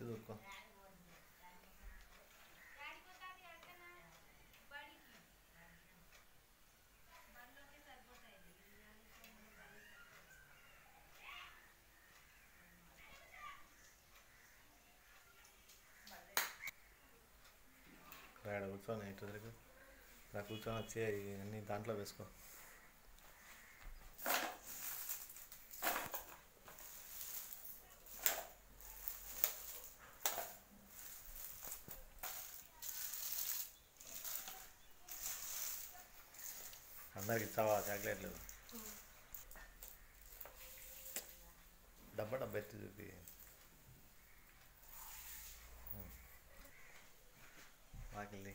నెత్తి దూరుకో రాడ కూర్చొని ఇటు తిరుగు ఇలా కూర్చొని వచ్చి అన్ని దాంట్లో వేసుకో అందరికి ఇచ్చావా చాక్లెట్లు డబ్బా డబ్బా ఎత్తి చూపి వాకిల్ది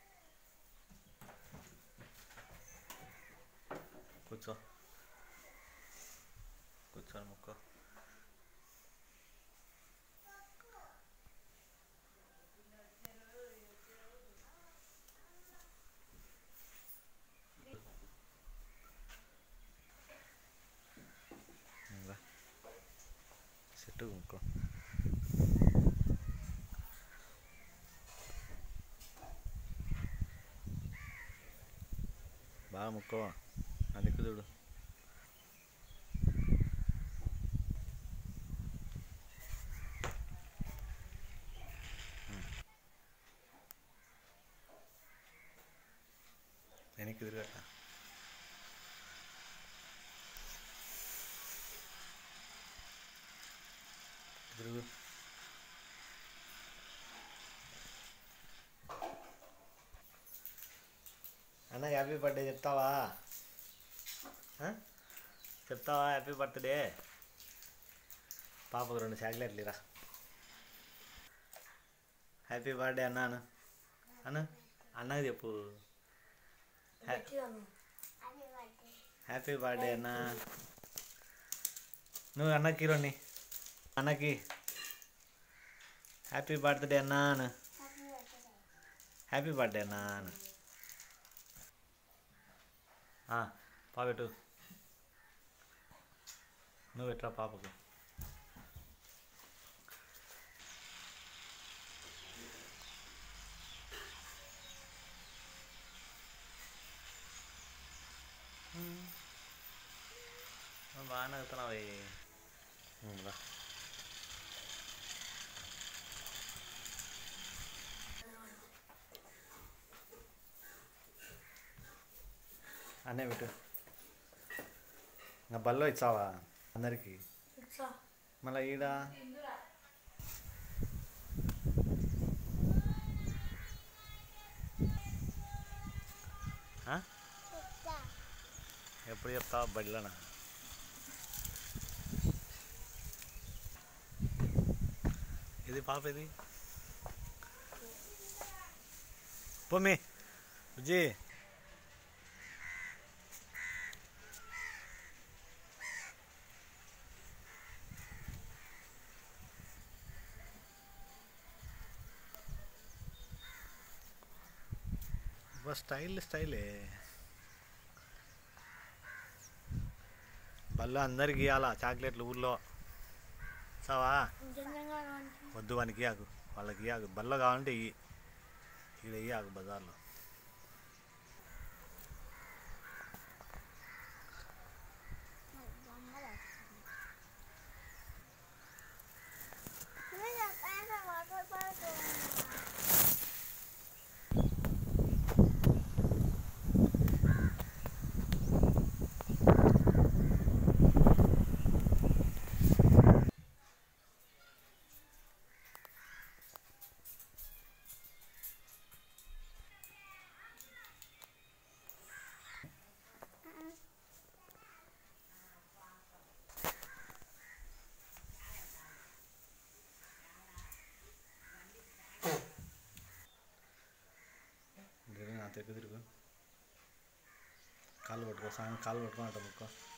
కూర్చో కూర్చొని ముక్కో ఇంకా సెట్టు ముక్కో బాగా ముక్కవా నా దిక్కు చూడు వెనక్కి తిరగట తిరుగు అన్న హ్యాపీ బర్త్డే చెప్తావా ఆ? చెప్తావా హ్యాపీ బర్త్డే పాపకు రెండు చాక్లెట్లు ఇరా హ్యాపీ బర్త్డే అన్న అను అను అన్నకి చెప్పు హ్యా- హ్యాపీ బర్త్డే అన్న నువ్వు అన్నకి రండి అన్నకి హ్యాపీ బర్త్డే అన్న అను హ్యాపీ బర్త్డే అన్న అను ఆ, పాపెట్టు నువ్వు ఎట్లా పాపకు బాగా నవ్వుతున్నావు రా అనే పెట్టు ఇంకా బల్లో ఇచ్చావా అందరికి మళ్ళీ ఈడ ఆ? ఎప్పుడు చెప్తావా బడిలోనా ఇది పాప ఇది పొమ్మి బుజ్జి బా స్టైల్ స్టైలే బల్లో అందరికి ఇవ్వాలా చాక్లెట్లు ఊర్లో చావా వద్దు వానికి ఇయ్యాకు వాళ్ళకి ఇయ్యాకు బల్లో కావాలంటే ఇయ్యి ఇక్కడ ఇయ్యాకు బజార్లో తిరుగు నా తిరుగు తిరుగు కాళ్ళు పట్టుకో సాయం కాళ్ళు పట్టుకో అట్ట ముక్కో